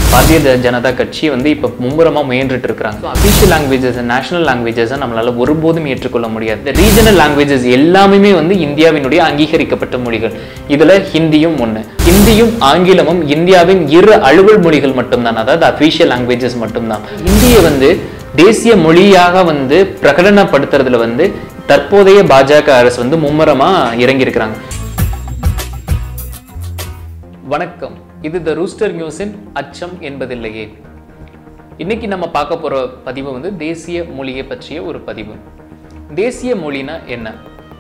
பாரதிய ஜ- ஜனதா கட்சி வந்து இப்போ மும்முரமாக முயன்றுட்டு இருக்கிறாங்க அஃபீஷியல் லாங்குவேஜஸ் நேஷனல் லாங்குவேஜஸை நம்மளால ஒருபோதும் ஏற்றுக்கொள்ள முடியாது இந்த ரீஜனல் லாங்குவேஜஸ் எல்லாமே வந்து இந்தியாவினுடைய அங்கீகரிக்கப்பட்ட மொழிகள் இதுல ஹிந்தியும் ஒண்ணு ஹிந்தியும் ஆங்கிலமும் இந்தியாவின் இரு அலுவல் மொழிகள் மட்டும்தான் அதாவது அஃபீஷியல் லாங்குவேஜஸ் மட்டும்தான் இந்தியை வந்து தேசிய மொழியாக வந்து பிரகடனப்படுத்துறதுல வந்து தற்போதைய பாஜக அரசு வந்து மும்முரமா இறங்கியிருக்கிறாங்க வணக்கம் இது த ரூஸ்டர் நியூஸின் அச்சம் என்பதில்லையே இன்னைக்கு நம்ம பார்க்க போற பதிவு வந்து தேசிய மொழியை பற்றிய ஒரு பதிவு தேசிய மொழினா என்ன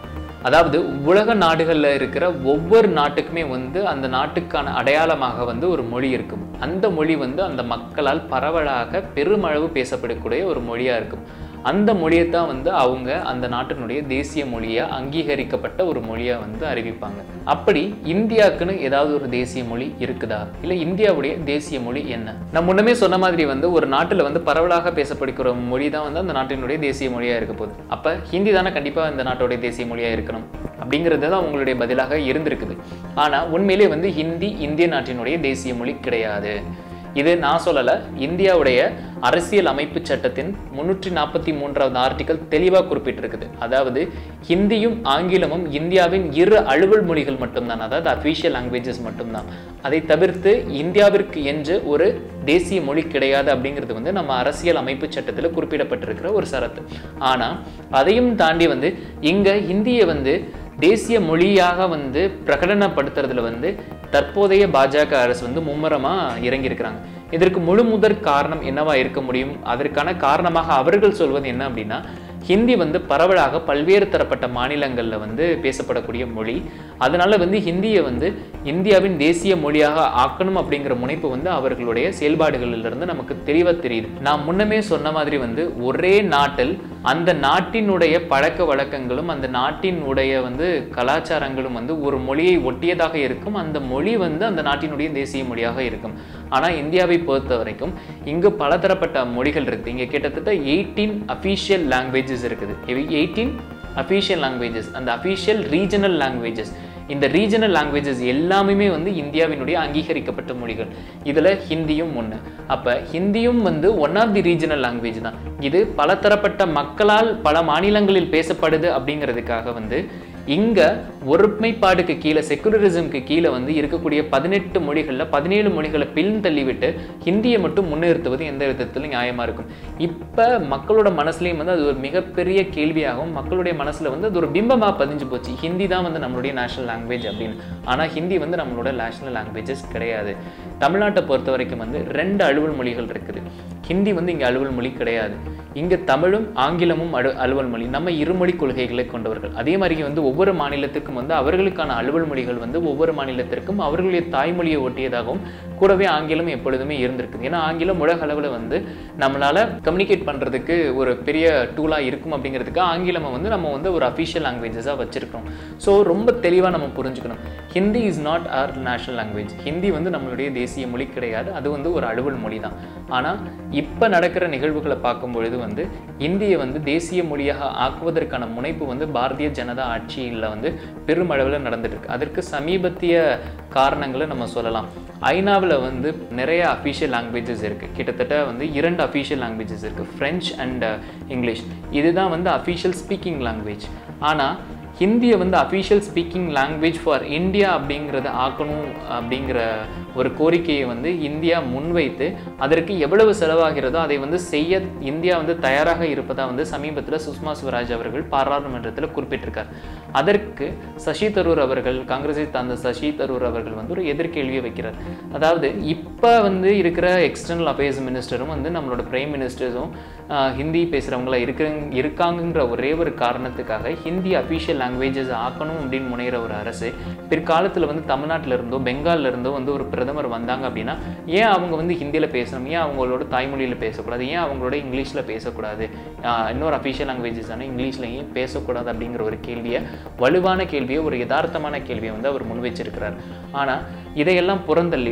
அதாவது உலக நாடுகளில் இருக்கிற ஒவ்வொரு நாட்டுக்குமே வந்து அந்த நாட்டுக்கான அடையாளமாக வந்து ஒரு மொழி இருக்கும் அந்த மொழி வந்து அந்த மக்களால் பரவலாக பெருமளவு பேசப்படக்கூடிய ஒரு மொழியா இருக்கும் அந்த மொழியை தான் வந்து அவங்க அந்த நாட்டினுடைய தேசிய மொழியா அங்கீகரிக்கப்பட்ட ஒரு மொழியா வந்து அறிவிப்பாங்க அப்படி இந்தியாவுக்குன்னு ஏதாவது ஒரு தேசிய மொழி இருக்குதா இல்ல இந்தியாவுடைய தேசிய மொழி என்ன நான் முன்னமே சொன்ன மாதிரி வந்து ஒரு நாட்டுல வந்து பரவலாக பேசப்படுகிற மொழி தான் வந்து அந்த நாட்டினுடைய தேசிய மொழியா இருக்க போகுது அப்ப ஹிந்தி தானே கண்டிப்பா இந்த நாட்டோடைய தேசிய மொழியா இருக்கணும் அப்படிங்கிறது தான் உங்களுடைய பதிலாக இருந்திருக்குது ஆனா உண்மையிலே வந்து ஹிந்தி இந்திய நாட்டினுடைய தேசிய மொழி கிடையாது இது நான் சொல்லல இந்தியாவுடைய அரசியல் அமைப்பு சட்டத்தின் முன்னூற்றி நாற்பத்தி மூன்றாவது ஆர்டிக்கல் தெளிவாக குறிப்பிட்டிருக்குது அதாவது ஹிந்தியும் ஆங்கிலமும் இந்தியாவின் இரு அலுவல் மொழிகள் மட்டும்தான் அதாவது அஃபீஷியல் லாங்குவேஜஸ் மட்டும்தான் அதை தவிர்த்து இந்தியாவிற்கு என்று ஒரு தேசிய மொழி கிடையாது அப்படிங்கிறது வந்து நம்ம அரசியல் அமைப்பு சட்டத்தில் குறிப்பிடப்பட்டிருக்கிற ஒரு சரத்து ஆனா அதையும் தாண்டி வந்து இங்க ஹிந்தியை வந்து தேசிய மொழியாக வந்து பிரகடனப்படுத்துறதுல வந்து தற்போதைய பாஜக அரசு வந்து மும்முரமா இறங்கியிருக்கிறாங்க இதற்கு முழு முதற் காரணம் என்னவா இருக்க முடியும் அதற்கான காரணமாக அவர்கள் சொல்வது என்ன அப்படின்னா ஹிந்தி வந்து பரவலாக பல்வேறு தரப்பட்ட மாநிலங்கள்ல வந்து பேசப்படக்கூடிய மொழி அதனால வந்து ஹிந்தியை வந்து இந்தியாவின் தேசிய மொழியாக ஆக்கணும் அப்படிங்கிற முனைப்பு வந்து அவர்களுடைய செயல்பாடுகளிலிருந்து நமக்கு தெளிவா தெரியுது நான் முன்னமே சொன்ன மாதிரி வந்து ஒரே நாட்டில் அந்த நாட்டினுடைய பழக்க வழக்கங்களும் அந்த நாட்டினுடைய வந்து கலாச்சாரங்களும் வந்து ஒரு மொழியை ஒட்டியதாக இருக்கும் அந்த மொழி வந்து அந்த நாட்டினுடைய தேசிய மொழியாக இருக்கும் ஆனா இந்தியாவை பொறுத்த வரைக்கும் இங்கு பலதரப்பட்ட மொழிகள் இருக்கு இங்க கிட்டத்தட்ட எயிட்டீன் அஃபீஷியல் லாங்குவேஜஸ் இருக்குது எயிட்டீன் அஃபீஷியல் லாங்குவேஜஸ் அந்த அஃபீஷியல் ரீஜனல் லாங்குவேஜஸ் இந்த ரீஜனல் லாங்குவேஜஸ் எல்லாமே வந்து இந்தியாவினுடைய அங்கீகரிக்கப்பட்ட மொழிகள் இதுல ஹிந்தியும் ஒண்ணு அப்ப ஹிந்தியும் வந்து one of the regional language தான் இது பலதரப்பட்ட மக்களால் பல மாநிலங்களில் பேசப்படுது அப்படிங்கிறதுக்காக வந்து இங்க ஒருமைப்பாடுக்கு கீழே செக்குலரிசம்க்கு கீழே வந்து இருக்கக்கூடிய பதினெட்டு மொழிகள்ல பதினேழு மொழிகளை பின் தள்ளிவிட்டு ஹிந்தியை மட்டும் முன்னிறுத்துவது எந்த விதத்திலும் நியாயமா இருக்கும் இப்ப மக்களோட மனசுலயும் வந்து அது ஒரு மிகப்பெரிய கேள்வியாகவும் மக்களுடைய மனசுல வந்து அது ஒரு பிம்பமா பதிஞ்சு போச்சு ஹிந்தி தான் வந்து நம்மளுடைய நேஷனல் லாங்குவேஜ் அப்படின்னு ஆனா ஹிந்தி வந்து நம்மளோட நேஷனல் லாங்குவேஜஸ் கிடையாது தமிழ்நாட்டை பொறுத்த வரைக்கும் வந்து ரெண்டு அலுவல் மொழிகள் இருக்குது ஹிந்தி வந்து இங்க அலுவல் மொழி கிடையாது இங்க தமிழும் ஆங்கிலமும் அடு அலுவல் மொழி நம்ம இருமொழி கொள்கைகளை கொண்டவர்கள் அதே மாதிரி வந்து ஒவ்வொரு மாநிலத்துக்கும் வந்து அவர்களுக்கான அலுவல் மொழிகள் வந்து ஒவ்வொரு மாநிலத்திற்கும் அவர்களுடைய தாய்மொழியை ஒட்டியதாகவும் கூடவே ஆங்கிலம் எப்பொழுதுமே இருந்திருக்குது ஏன்னா ஆங்கிலம் உலக அளவில் வந்து நம்மளால கம்யூனிகேட் பண்றதுக்கு ஒரு பெரிய டூலா இருக்கும் அப்படிங்கிறதுக்கு ஆங்கிலமை வந்து நம்ம வந்து ஒரு அஃபிஷியல் லாங்குவேஜஸாக வச்சிருக்கோம் ஸோ ரொம்ப தெளிவாக நம்ம புரிஞ்சுக்கணும் Hindi is not our national language Hindi வந்து நம்மளுடைய தேசிய மொழி கிடையாது அது வந்து ஒரு அலுவல் மொழி தான் ஆனால் இப்போ நடக்கிற நிகழ்வுகளை பார்க்கும் பொழுது வந்து இந்தியை வந்து தேசிய மொழியாக ஆக்குவதற்கான முனைப்பு வந்து பாரதிய ஜனதா ஆட்சியில் வந்து பெருமளவில் நடந்துட்டு இருக்கு அதற்கு சமீபத்திய காரணங்களை நம்ம சொல்லலாம் ஐநாவில் வந்து நிறைய அஃபீஷியல் லாங்குவேஜஸ் இருக்குது கிட்டத்தட்ட வந்து இரண்டு அஃபீஷியல் லாங்குவேஜஸ் இருக்குது ஃப்ரெஞ்ச் அண்ட் இங்கிலீஷ் இதுதான் வந்து அஃபீஷியல் ஸ்பீக்கிங் லாங்குவேஜ் ஆனால் ஹிந்தியை வந்து official speaking language for India அப்படிங்கிறத ஆக்கணும் அப்படிங்கிற ஒரு கோரிக்கையை வந்து இந்தியா முன்வைத்து அதற்கு எவ்வளவு செலவாகிறதோ அதை வந்து செய்ய இந்தியா வந்து தயாராக இருப்பதா வந்து சமீபத்தில் சுஷ்மா ஸ்வராஜ் அவர்கள் பாராளுமன்றத்தில் குறிப்பிட்டிருக்கார் அதற்கு சசி தரூர் அவர்கள் காங்கிரஸை சார்ந்த சசி தரூர் அவர்கள் வந்து ஒரு எதிர்கேள்வியை வைக்கிறார் அதாவது இப்போ வந்து இருக்கிற எக்ஸ்டர்னல் அஃபேர்ஸ் மினிஸ்டரும் வந்து நம்மளோட பிரைம் மினிஸ்டர்ஸும் ஹிந்தி பேசுகிறவங்களா இருக்கிற இருக்காங்கன்ற ஒரே ஒரு காரணத்துக்காக ஹிந்தி அஃபீஷியல் லாங்குவேஜஸ் ஆக்கணும் அப்படின்னு முனைகிற ஒரு அரசு பிற்காலத்தில் வந்து தமிழ்நாட்டில் இருந்தோ பெங்கால்ல இருந்தோ வந்து ஒரு பிரதமர் வந்தாங்க அப்படின்னா ஏன் அவங்க வந்து ஹிந்தியில் பேசணும் ஏன் அவங்களோட தாய்மொழியில் பேசக்கூடாது ஏன் அவங்களோட இங்கிலீஷில் பேசக்கூடாது ஆஹ் இன்னொரு அஃபீஷியல் லாங்குவேஜஸ் ஆனால் இங்கிலீஷில் ஏன் பேசக்கூடாது அப்படிங்கிற ஒரு கேள்வியை வலுவான கேள்வியை ஒரு யதார்த்தமான கேள்வியை வந்து அவர் முன் வச்சிருக்கிறார் ஆனால் இதையெல்லாம் புறந்தள்ளிட்டு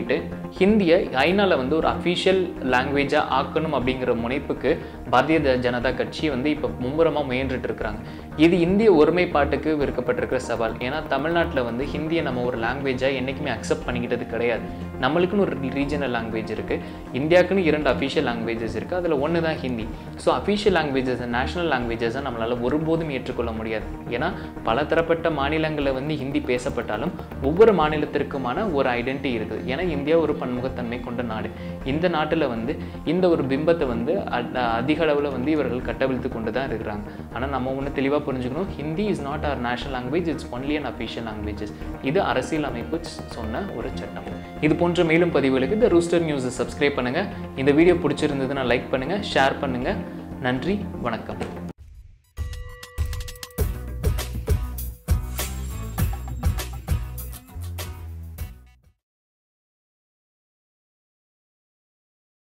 ஹிந்தியை ஐநால வந்து ஒரு அஃபிஷியல் லாங்குவேஜாக ஆக்கணும் அப்படிங்கிற முனைப்புக்கு பாரதிய ஜ- ஜனதா கட்சி வந்து இப்போ மும்முரமாக முயன்றுட்டு இருக்கிறாங்க இது இந்திய ஒருமைப்பாட்டுக்கு விற்கப்பட்டிருக்கிற சவால் ஏன்னா தமிழ்நாட்டில் வந்து ஹிந்தியை நம்ம ஒரு லாங்குவேஜாக என்றைக்குமே அக்செப்ட் பண்ணிக்கிட்டது கிடையாது நம்மளுக்குன்னு ஒரு ரீஜனல் லாங்குவேஜ் இருக்குது இந்தியாவுக்குன்னு இரண்டு அஃபிஷியல் லாங்குவேஜஸ் இருக்குது அதில் ஒன்று தான் Hindi so official languages national லாங்குவேஜஸை நம்மளால் ஒருபோதும் ஏற்றுக்கொள்ள முடியாது ஏன்னா பல தரப்பட்ட மாநிலங்களில் வந்து ஹிந்தி பேசப்பட்டாலும் ஒவ்வொரு மாநிலத்திற்குமான ஒரு ஐடென்டிட்டி இருக்குது ஏன்னா இந்தியா ஒரு பன்முகத்தன்மை கொண்ட நாடு இந்த நாட்டில் வந்து இந்த ஒரு பிம்பத்தை வந்து அ- அதிக அளவில் வந்து இவர்கள் கட்டவிழ்த்து கொண்டு தான் இருக்கிறாங்க ஆனால் நம்ம ஒன்று தெளிவாக புரிஞ்சுக்கணும் Hindi is not our national language it's only an official languages இது அரசியல் அமைப்பு சொன்ன ஒரு சட்டம் இது போன்ற மேலும் பதிவுகளுக்கு இந்த ரூஸ்டர் நியூஸை சப்ஸ்கிரைப் பண்ணுங்கள் இந்த வீடியோ பிடிச்சிருந்ததுன்னா லைக் பண்ணுங்கள் ஷேர் பண்ணுங்கள் நன்றி வணக்கம்